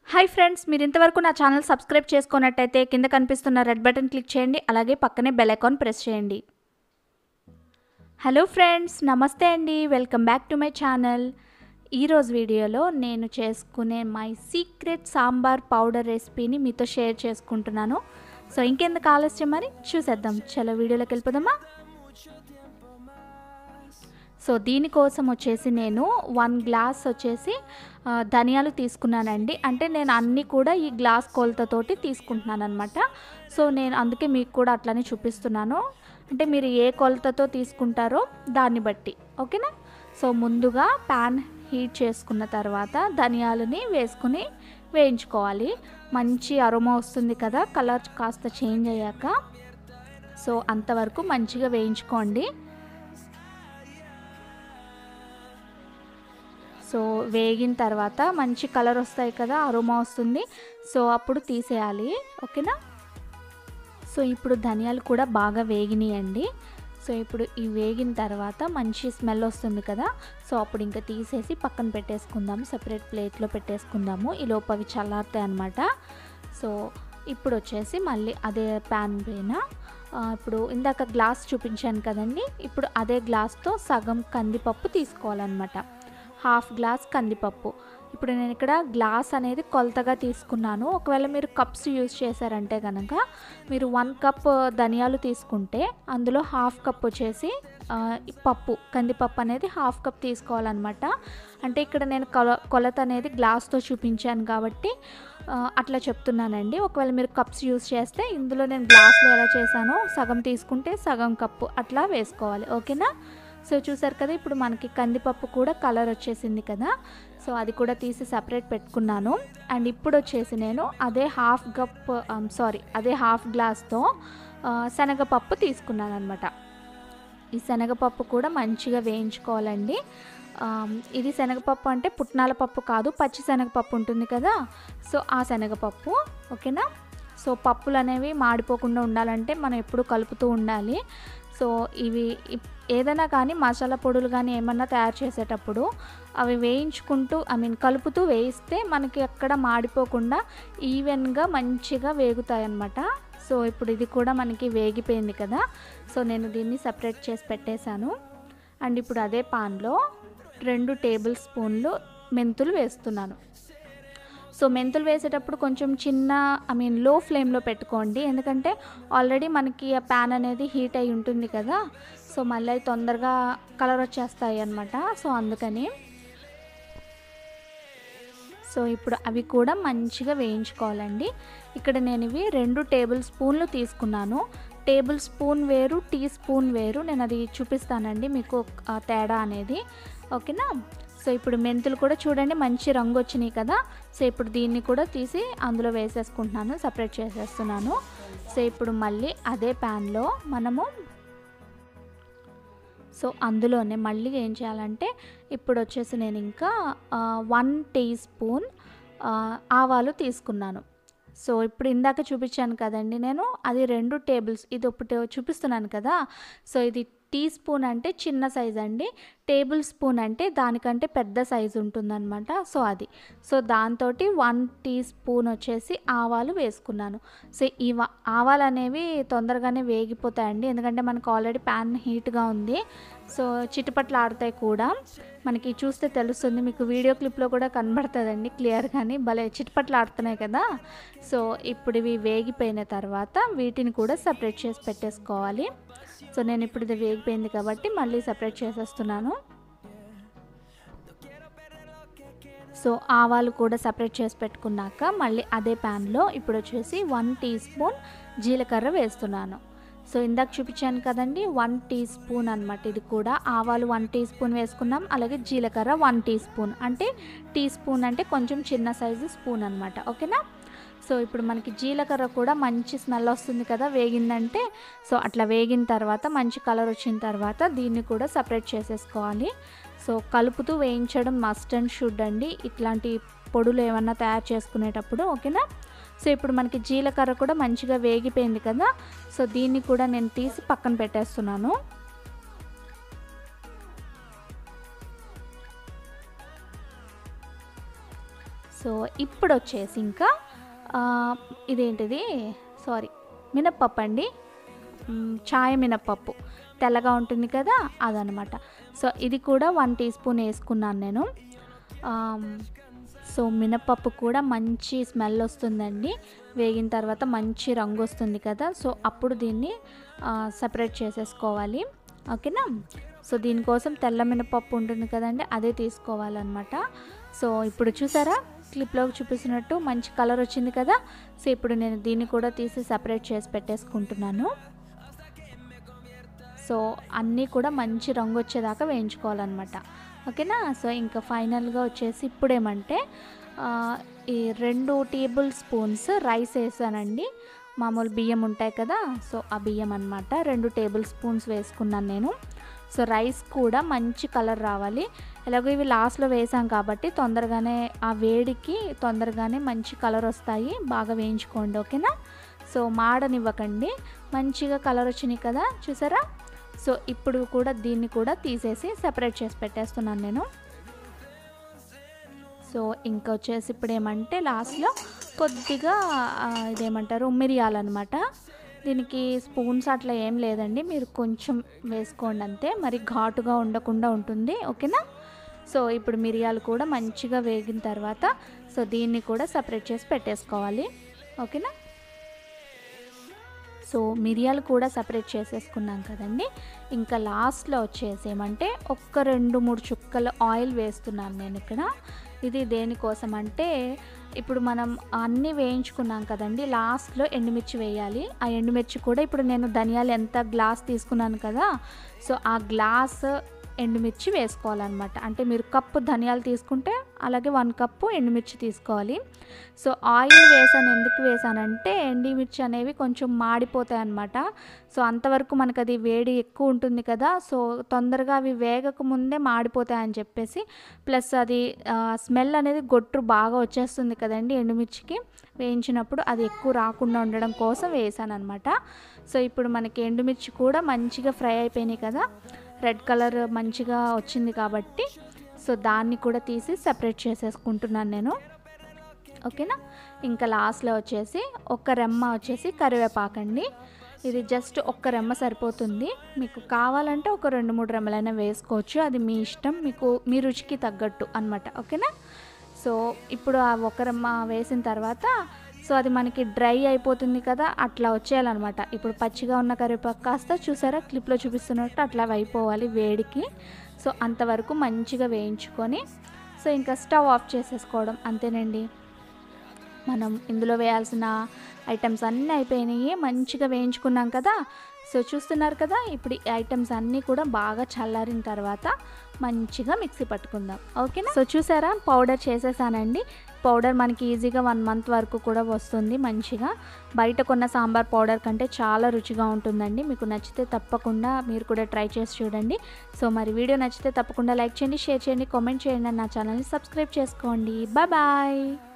hi friends మీరు ఇంతవరకు నా ఛానల్ సబ్స్క్రైబ్ చేసుకున్నట్టయితే కింద కనిపిస్తున్న రెడ్ బటన్ క్లిక్ చేయండి అలాగే పక్కనే బెల్ ఐకాన్ ప్రెస్ చేయండి హలో ఫ్రెండ్స్ నమస్తే అండి welcome back to my channel ఈరోజు వీడియోలో నేను చేసుకునే మై సీక్రెట్ సాంబార్ పౌడర్ రెసిపీని మీతో షేర్ చేసుకుంటున్నాను సో ఇంకెందుకు ఆలస్యం మరి చూసేద్దాం చలో వీడియోలోకి వెళ్ళిపోదామా సో దీనికోసం వచ్చేసి నేను వన్ గ్లాస్ వచ్చేసి ఆ, ధనియాలు తీసుకున్నానండి అంటే నేను అన్నీ కూడా ఈ గ్లాస్ కొలతతోటి తీసుకుంటున్నాను అనమాట సో నేను అందుకే మీకు కూడా అట్లనే చూపిస్తున్నాను అంటే మీరు ఏ కొలతతో తీసుకుంటారో దాన్ని బట్టి ఓకేనా సో ముందుగా ప్యాన్ హీట్ చేసుకున్న తర్వాత ధనియాలని వేసుకుని వేయించుకోవాలి మంచి అరోమా వస్తుంది కదా కలర్ కాస్త చేంజ్ అయ్యాక సో అంతవరకు మంచిగా వేయించుకోండి సో వేగిన తర్వాత మంచి కలర్ వస్తాయి కదా అరోమా వస్తుంది సో అప్పుడు తీసేయాలి ఓకేనా సో ఇప్పుడు ధనియాలు కూడా బాగా వేగినాయండి సో ఇప్పుడు ఈ వేగిన తర్వాత మంచి స్మెల్ వస్తుంది కదా సో అప్పుడు ఇంకా తీసేసి పక్కన పెట్టేసుకుందాము సపరేట్ ప్లేట్లో పెట్టేసుకుందాము ఈ లోపు అవి చల్లారుతాయి అనమాట సో ఇప్పుడు వచ్చేసి మళ్ళీ అదే ప్యాన్ పైన ఆ, ఇప్పుడు ఇందాక గ్లాస్ చూపించాను కదండి ఇప్పుడు అదే గ్లాస్తో సగం కందిపప్పు తీసుకోవాలన్నమాట హాఫ్ గ్లాస్ కందిపప్పు ఇప్పుడు నేను ఇక్కడ గ్లాస్ అనేది కొలతగా తీసుకున్నాను ఒకవేళ మీరు కప్స్ యూజ్ చేశారంటే కనుక మీరు వన్ కప్ ధనియాలు తీసుకుంటే అందులో హాఫ్ కప్ వచ్చేసి ఆ, ఈ పప్పు కందిపప్పు అనేది హాఫ్ కప్ తీసుకోవాలన్నమాట అంటే ఇక్కడ నేను కొల కొలత అనేది గ్లాస్తో చూపించాను కాబట్టి ఆ, అట్లా చెప్తున్నానండి ఒకవేళ మీరు కప్స్ యూజ్ చేస్తే ఇందులో నేను గ్లాస్లో ఎలా చేశానో సగం తీసుకుంటే సగం కప్పు అట్లా వేసుకోవాలి ఓకేనా సో చూసారు కదా ఇప్పుడు మనకి కందిపప్పు కూడా కలర్ వచ్చేసింది కదా సో అది కూడా తీసి సపరేట్ పెట్టుకున్నాను అండ్ ఇప్పుడు వచ్చేసి నేను అదే హాఫ్ కప్ సారీ అదే హాఫ్ గ్లాస్తో ఆ, శనగపప్పు తీసుకున్నాను అనమాట ఈ శనగపప్పు కూడా మంచిగా వేయించుకోవాలండి ఆమ్, ఇది శనగపప్పు అంటే పుట్నాల పప్పు కాదు పచ్చి శనగపప్పు ఉంటుంది కదా సో ఆ శనగపప్పు ఓకేనా సో పప్పులు అనేవి మాడిపోకుండా ఉండాలంటే మనం ఎప్పుడు కలుపుతూ ఉండాలి సో ఇవి ఇప్- ఏదైనా కానీ మసాలా పొడులు కానీ ఏమన్నా తయారు చేసేటప్పుడు అవి వేయించుకుంటూ ఐ మీన్ కలుపుతూ వేయిస్తే మనకి ఎక్కడ మాడిపోకుండా ఈవెన్గా మంచిగా వేగుతాయి అన్నమాట సో ఇప్పుడు ఇది కూడా మనకి వేగిపోయింది కదా సో నేను దీన్ని సపరేట్ చేసి పెట్టేశాను అండ్ ఇప్పుడు అదే పాన్లో రెండు టేబుల్ స్పూన్లు మెంతులు వేస్తున్నాను సో మెంతులు వేసేటప్పుడు కొంచెం చిన్న ఐ మీన్ లో ఫ్లేమ్లో పెట్టుకోండి ఎందుకంటే ఆల్రెడీ మనకి ఆ ప్యాన్ అనేది హీట్ అయి ఉంటుంది కదా సో మళ్ళీ అవి తొందరగా కలర్ వచ్చేస్తాయి అనమాట సో అందుకని సో ఇప్పుడు అవి కూడా మంచిగా వేయించుకోవాలండి ఇక్కడ నేను ఇవి రెండు టేబుల్ స్పూన్లు తీసుకున్నాను టేబుల్ స్పూన్ వేరు టీ స్పూన్ వేరు నేను అది చూపిస్తానండి మీకు ఆ తేడా అనేది ఓకేనా సో ఇప్పుడు మెంతులు కూడా చూడండి మంచి రంగు వచ్చినాయి కదా సో ఇప్పుడు దీన్ని కూడా తీసి అందులో వేసేసుకుంటున్నాను సపరేట్ చేసేస్తున్నాను సో ఇప్పుడు మళ్ళీ అదే ప్యాన్లో మనము సో అందులోనే మళ్ళీ ఏం చేయాలంటే ఇప్పుడు వచ్చేసి నేను ఇంకా వన్ టీ స్పూన్ ఆ, ఆవాలు తీసుకున్నాను సో ఇప్పుడు ఇందాక చూపించాను కదండి నేను అది రెండు టేబుల్స్ ఇది ఒకటి చూపిస్తున్నాను కదా సో ఇది టీ స్పూన్ అంటే చిన్న సైజ్ అండి టేబుల్ స్పూన్ అంటే దానికంటే పెద్ద సైజు ఉంటుందన్నమాట సో అది సో దాంతో వన్ టీ స్పూన్ వచ్చేసి ఆవాలు వేసుకున్నాను సో ఈ వా- ఆవాలు అనేవి తొందరగానే వేగిపోతాయండి ఎందుకంటే మనకు ఆల్రెడీ ప్యాన్ హీట్గా ఉంది సో చిటపట్లు ఆడతాయి కూడా మనకి చూస్తే తెలుస్తుంది మీకు వీడియో క్లిప్లో కూడా కనబడుతుందండి క్లియర్గాని భలే చిటపట్లు ఆడుతున్నాయి కదా సో ఇప్పుడు ఇవి వేగిపోయిన తర్వాత వీటిని కూడా సపరేట్ చేసి పెట్టేసుకోవాలి సో నేను ఇప్పుడు ఇది వేగిపోయింది కాబట్టి మళ్ళీ సపరేట్ చేసేస్తున్నాను సో ఆవాలు కూడా సపరేట్ చేసి పెట్టుకున్నాక మళ్ళీ అదే ప్యాన్లో ఇప్పుడు వచ్చేసి వన్ టీ స్పూన్ జీలకర్ర వేస్తున్నాను సో ఇందాక చూపించాను కదండి వన్ టీ స్పూన్ అనమాట ఇది కూడా ఆవాలు వన్ టీ స్పూన్ వేసుకున్నాం అలాగే జీలకర్ర వన్ టీ స్పూన్ అంటే టీ స్పూన్ అంటే కొంచెం చిన్న సైజు స్పూన్ అనమాట ఓకేనా సో ఇప్పుడు మనకి జీలకర్ర కూడా మంచి స్మెల్ వస్తుంది కదా వేగిందంటే సో అట్లా వేగిన తర్వాత మంచి కలర్ వచ్చిన తర్వాత దీన్ని కూడా సపరేట్ చేసేసుకోవాలి సో కలుపుతూ వేయించడం మస్ట్ అండ్ షుడ్ అండి ఇట్లాంటి పొడులు ఏమన్నా తయారు చేసుకునేటప్పుడు ఓకేనా సో ఇప్పుడు మనకి జీలకర్ర కూడా మంచిగా వేగిపోయింది కదా సో దీన్ని కూడా నేను తీసి పక్కన పెట్టేస్తున్నాను సో ఇప్పుడు వచ్చేసి ఇంకా ఆ, ఇదేంటిది సారీ మినప్పప్పు అండి మ్, చాయ మినప్పప్పు తెల్లగా ఉంటుంది కదా అదనమాట సో ఇది కూడా వన్ టీ స్పూన్ వేసుకున్నాను నేను ఆమ్, సో మినపప్పు కూడా మంచి స్మెల్ వస్తుందండి వేగిన తర్వాత మంచి రంగు వస్తుంది కదా సో అప్పుడు దీన్ని సపరేట్ చేసేసుకోవాలి ఓకేనా సో దీనికోసం తెల్ల మినపప్పు ఉంటుంది కదండి అదే తీసుకోవాలన్నమాట సో ఇప్పుడు చూసారా క్లిప్లో చూపిస్తున్నట్టు మంచి కలర్ వచ్చింది కదా సో ఇప్పుడు నేను దీన్ని కూడా తీసి సపరేట్ చేసి పెట్టేసుకుంటున్నాను సో అన్నీ కూడా మంచి రంగు వచ్చేదాకా వేయించుకోవాలన్నమాట ఓకేనా సో ఇంకా ఫైనల్గా వచ్చేసి ఇప్పుడు ఏమంటే ఆ, ఈ రెండు టేబుల్ స్పూన్స్ రైస్ వేసానండి మామూలు బియ్యం ఉంటాయి కదా సో ఆ బియ్యం అనమాట రెండు టేబుల్ స్పూన్స్ వేసుకున్నాను నేను సో రైస్ కూడా మంచి కలర్ రావాలి ఎలాగో ఇవి లాస్ట్లో వేసాం కాబట్టి తొందరగానే ఆ వేడికి తొందరగానే మంచి కలర్ వస్తాయి బాగా వేయించుకోండి ఓకేనా సో మాడనివ్వకండి మంచిగా కలర్ వచ్చినాయి కదా చూసారా సో ఇప్పుడు కూడా దీన్ని కూడా తీసేసి సెపరేట్ చేసి పెట్టేస్తున్నాను నేను సో ఇంకా వచ్చేసి ఇప్పుడు ఏమంటే లాస్ట్లో కొద్దిగా ఆ, ఇదేమంటారు మిరియాలన్నమాట దీనికి స్పూన్స్ అట్లా ఏం లేదండి మీరు కొంచెం వేసుకోండి అంతే మరి ఘాటుగా ఉండకుండా ఉంటుంది ఓకేనా సో ఇప్పుడు మిరియాలు కూడా మంచిగా వేగిన తర్వాత సో దీన్ని కూడా సపరేట్ చేసి పెట్టేసుకోవాలి ఓకేనా సో మిరియాలు కూడా సపరేట్ చేసేసుకున్నాం కదండి ఇంకా లాస్ట్లో వచ్చేసి ఏమంటే ఒక్క రెండు మూడు చుక్కల ఆయిల్ వేస్తున్నాను నేను ఇక్కడ ఇది దేనికోసం అంటే ఇప్పుడు మనం అన్నీ వేయించుకున్నాం కదండి లాస్ట్లో ఎండుమిర్చి వేయాలి ఆ ఎండుమిర్చి కూడా ఇప్పుడు నేను ధనియాలు ఎంత గ్లాస్ తీసుకున్నాను కదా సో ఆ గ్లాస్ ఎండుమిర్చి వేసుకోవాలన్నమాట అంటే మీరు కప్పు ధనియాలు తీసుకుంటే అలాగే వన్ కప్పు ఎండుమిర్చి తీసుకోవాలి సో ఆయిల్ వేసాను ఎందుకు వేసానంటే ఎండుమిర్చి అనేవి కొంచెం మాడిపోతాయి అన్నమాట సో అంతవరకు మనకు అది వేడి ఎక్కువ ఉంటుంది కదా సో తొందరగా అవి వేగక ముందే మాడిపోతాయి అని చెప్పేసి ప్లస్ అది స్మెల్ అనేది గొట్టు బాగా వచ్చేస్తుంది కదండి ఎండుమిర్చికి వేయించినప్పుడు అది ఎక్కువ రాకుండా ఉండడం కోసం వేసాను అనమాట సో ఇప్పుడు మనకి ఎండుమిర్చి కూడా మంచిగా ఫ్రై అయిపోయినాయి కదా రెడ్ కలర్ మంచిగా వచ్చింది కాబట్టి సో దాన్ని కూడా తీసి సెపరేట్ చేసేసుకుంటున్నాను నేను ఓకేనా ఇంకా లాస్ట్లో వచ్చేసి ఒక రెమ్మ వచ్చేసి కరివేపాకండి ఇది జస్ట్ ఒక్క రెమ్మ సరిపోతుంది మీకు కావాలంటే ఒక రెండు మూడు రెమ్మలైనా వేసుకోవచ్చు అది మీ ఇష్టం మీకు మీ రుచికి తగ్గట్టు అనమాట ఓకేనా సో ఇప్పుడు ఆ ఒక రెమ్మ వేసిన తర్వాత సో అది మనకి డ్రై అయిపోతుంది కదా అట్లా వచ్చేయాలన్నమాట ఇప్పుడు పచ్చిగా ఉన్న కరివేపాకు కాస్త చూసారా క్లిప్లో చూపిస్తున్నట్టు అట్లా అయిపోవాలి వేడికి సో అంతవరకు మంచిగా వేయించుకొని సో ఇంకా స్టవ్ ఆఫ్ చేసేసుకోవడం అంతేనండి మనం ఇందులో వేయాల్సిన ఐటమ్స్ అన్నీ అయిపోయినాయి మంచిగా వేయించుకున్నాం కదా సో చూస్తున్నారు కదా ఇప్పుడు ఈ ఐటమ్స్ అన్నీ కూడా బాగా చల్లారిన తర్వాత మంచిగా మిక్సీ పట్టుకుందాం ఓకేనా సో చూసారా పౌడర్ చేసేసానండి పౌడర్ మనకి ఈజీగా వన్ మంత్ వరకు కూడా వస్తుంది మంచిగా బయట కొన్న సాంబార్ పౌడర్ కంటే చాలా రుచిగా ఉంటుందండి మీకు నచ్చితే తప్పకుండా మీరు కూడా ట్రై చేసి చూడండి సో మరి వీడియో నచ్చితే తప్పకుండా లైక్ చేయండి షేర్ చేయండి కామెంట్ చేయండి నా ఛానల్ని సబ్స్క్రైబ్ చేసుకోండి బాయ్ బాయ్